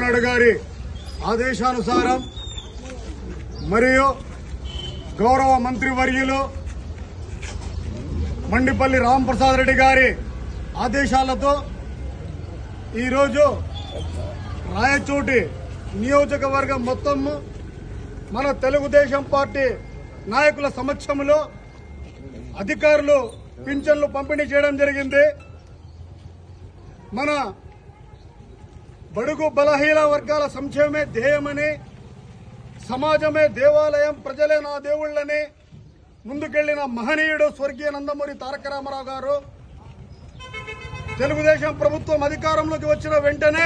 నాయుడు గారి ఆదేశానుసారం మరియు గౌరవ మంత్రివర్యులు మండిపల్లి రాంప్రసాద్ రెడ్డి గారి ఆదేశాలతో ఈరోజు రాయచోటి నియోజకవర్గం మొత్తం మన తెలుగుదేశం పార్టీ నాయకుల సమక్షంలో అధికారులు పింఛన్లు పంపిణీ చేయడం జరిగింది మన బడుగు బలహీన వర్గాల సంక్షేమమే ధ్యేయమని సమాజమే దేవాలయం ప్రజలే నా దేవుళ్ళని ముందుకెళ్లిన మహనీయుడు స్వర్గీయ నందమూరి తారక రామారావు గారు తెలుగుదేశం ప్రభుత్వం అధికారంలోకి వచ్చిన వెంటనే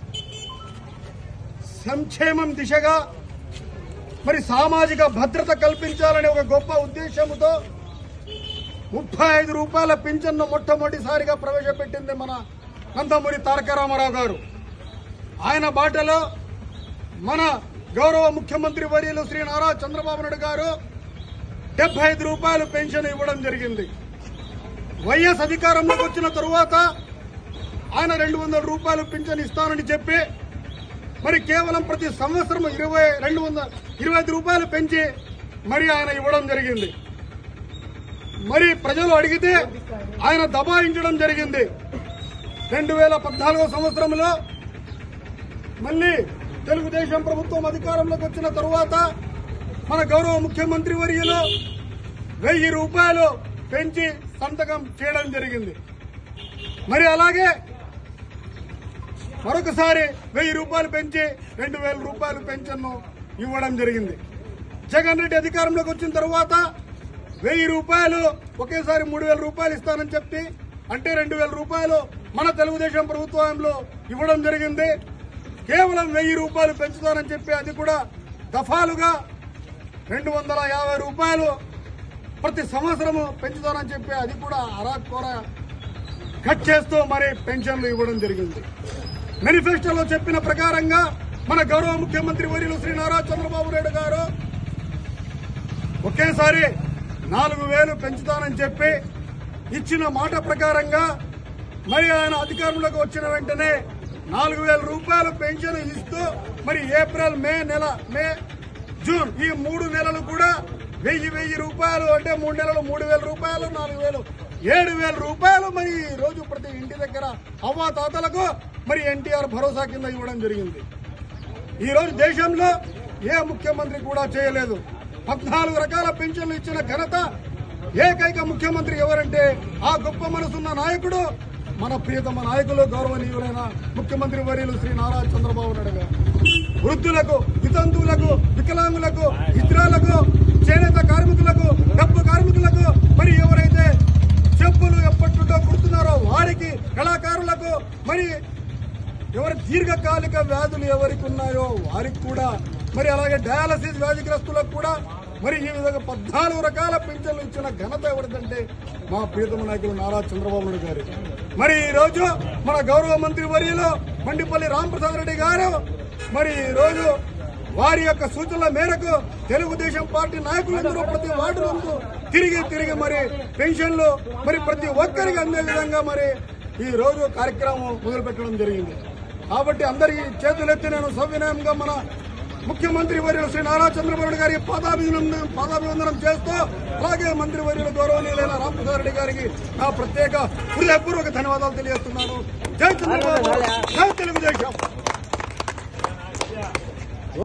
సంక్షేమం దిశగా మరి సామాజిక భద్రత కల్పించాలనే ఒక గొప్ప ఉద్దేశంతో ముప్పై ఐదు రూపాయల పింఛన్ను మొట్టమొదటిసారిగా ప్రవేశపెట్టింది మన నందమూరి తారక రామారావు గారు ఆయన బాటలో మన గౌరవ ముఖ్యమంత్రి వర్యులు శ్రీ నారా చంద్రబాబు నాయుడు గారు డెబ్బై ఐదు రూపాయలు పెన్షన్ ఇవ్వడం జరిగింది వైఎస్ అధికారంలోకి వచ్చిన తరువాత ఆయన రెండు వందల రూపాయలు పింఛన్ ఇస్తానని చెప్పి మరి కేవలం ప్రతి సంవత్సరం ఇరవై రెండు వందల ఇరవై ఐదు రూపాయలు పెంచి మరి ఆయన ఇవ్వడం జరిగింది మరి ప్రజలు అడిగితే ఆయన దబాయించడం జరిగింది రెండు వేల పద్నాలుగో సంవత్సరంలో మళ్ళీ తెలుగుదేశం ప్రభుత్వం అధికారంలోకి వచ్చిన తరువాత మన గౌరవ ముఖ్యమంత్రి వర్యులు వెయ్యి రూపాయలు పెంచి సంతకం చేయడం జరిగింది మరి అలాగే మరొకసారి వెయ్యి రూపాయలు పెంచి రెండు వేల రూపాయలు పెన్షన్ను ఇవ్వడం జరిగింది జగన్ రెడ్డి అధికారంలోకి వచ్చిన తర్వాత వెయ్యి రూపాయలు ఒకేసారి మూడు వేల రూపాయలు ఇస్తానని చెప్పి అంటే రెండు వేల రూపాయలు మన తెలుగుదేశం ప్రభుత్వంలో ఇవ్వడం జరిగింది కేవలం వెయ్యి రూపాయలు పెంచుతానని చెప్పి అది కూడా దఫాలుగా రెండు వందల యాభై రూపాయలు ప్రతి సంవత్సరము పెంచుతానని చెప్పి అది కూడా అరాకొర కట్ చేస్తూ మరి పెన్షన్లు ఇవ్వడం జరిగింది మేనిఫెస్టోలో చెప్పిన ప్రకారంగా మన గౌరవ ముఖ్యమంత్రి వర్యులు శ్రీ నారా చంద్రబాబు నాయుడు గారు ఒకేసారి నాలుగు వేలు పెంచుతానని చెప్పి ఇచ్చిన మాట ప్రకారంగా మరి ఆయన అధికారంలోకి వచ్చిన వెంటనే నాలుగు వేల రూపాయలు పెన్షన్ ఇస్తూ మరి ఏప్రిల్ మే నెల మే జూన్ ఈ మూడు నెలలు కూడా వెయ్యి వెయ్యి రూపాయలు అంటే మూడు నెలలు మూడు వేల రూపాయలు నాలుగు వేలు ఏడు వేల రూపాయలు మరి ఈ రోజు ప్రతి ఇంటి దగ్గర అవ్వా తాతలకు మరి ఎన్టీఆర్ భరోసా కింద ఇవ్వడం జరిగింది ఈ రోజు దేశంలో ఏ ముఖ్యమంత్రి కూడా చేయలేదు పద్నాలుగు రకాల పెన్షన్లు ఇచ్చిన ఘనత ఏకైక ముఖ్యమంత్రి ఎవరంటే ఆ గొప్ప మనసున్న నాయకుడు మన ప్రియతమ నాయకులు గౌరవనీయులైన ముఖ్యమంత్రి వర్యులు శ్రీ నారా చంద్రబాబు నాయుడు గారు వృద్ధులకు వితంతువులకు వికలాంగులకు ఇతరులకు చేనేత కార్మికులకు డబ్బు కార్మికులకు మరి ఎవరైతే చెప్పులు ఎప్పట్లో కుడుతున్నారో వారికి కళాకారులకు మరి ఎవరి దీర్ఘకాలిక వ్యాధులు ఎవరికి ఉన్నాయో వారికి కూడా మరి అలాగే డయాలసిస్ వ్యాధిగ్రస్తులకు కూడా మరి ఈ విధంగా పద్నాలుగు రకాల పింఛన్లు ఇచ్చిన ఘనత ఎవరిదంటే మా ప్రియతమ నాయకులు నారా చంద్రబాబు నాయుడు గారు మరి ఈ రోజు మన గౌరవ మంత్రి వర్యులు మండిపల్లి రామప్రసాద్ రెడ్డి గారు మరి ఈ రోజు వారి యొక్క సూచనల మేరకు తెలుగుదేశం పార్టీ నాయకులందరూ ప్రతి వార్డు నందు తిరిగి తిరిగి మరి పెన్షన్లు మరి ప్రతి ఒక్కరికి అందే విధంగా మరి ఈ రోజు కార్యక్రమం మొదలుపెట్టడం జరిగింది కాబట్టి అందరికీ చేతులెత్తి నేను సవినయంగా మన ముఖ్యమంత్రి వర్యులు శ్రీ నారా చంద్రబాబు నాయుడు గారికి పాదాభివందనం పాదాభివందనం చేస్తూ అలాగే మంత్రి వర్యులు గౌరవనీయులైన రామప్రసాద్ రెడ్డి గారికి నా ప్రత్యేక హృదయపూర్వక ధన్యవాదాలు తెలియజేస్తున్నాను జై చంద్రబాబు జై తెలుగుదేశం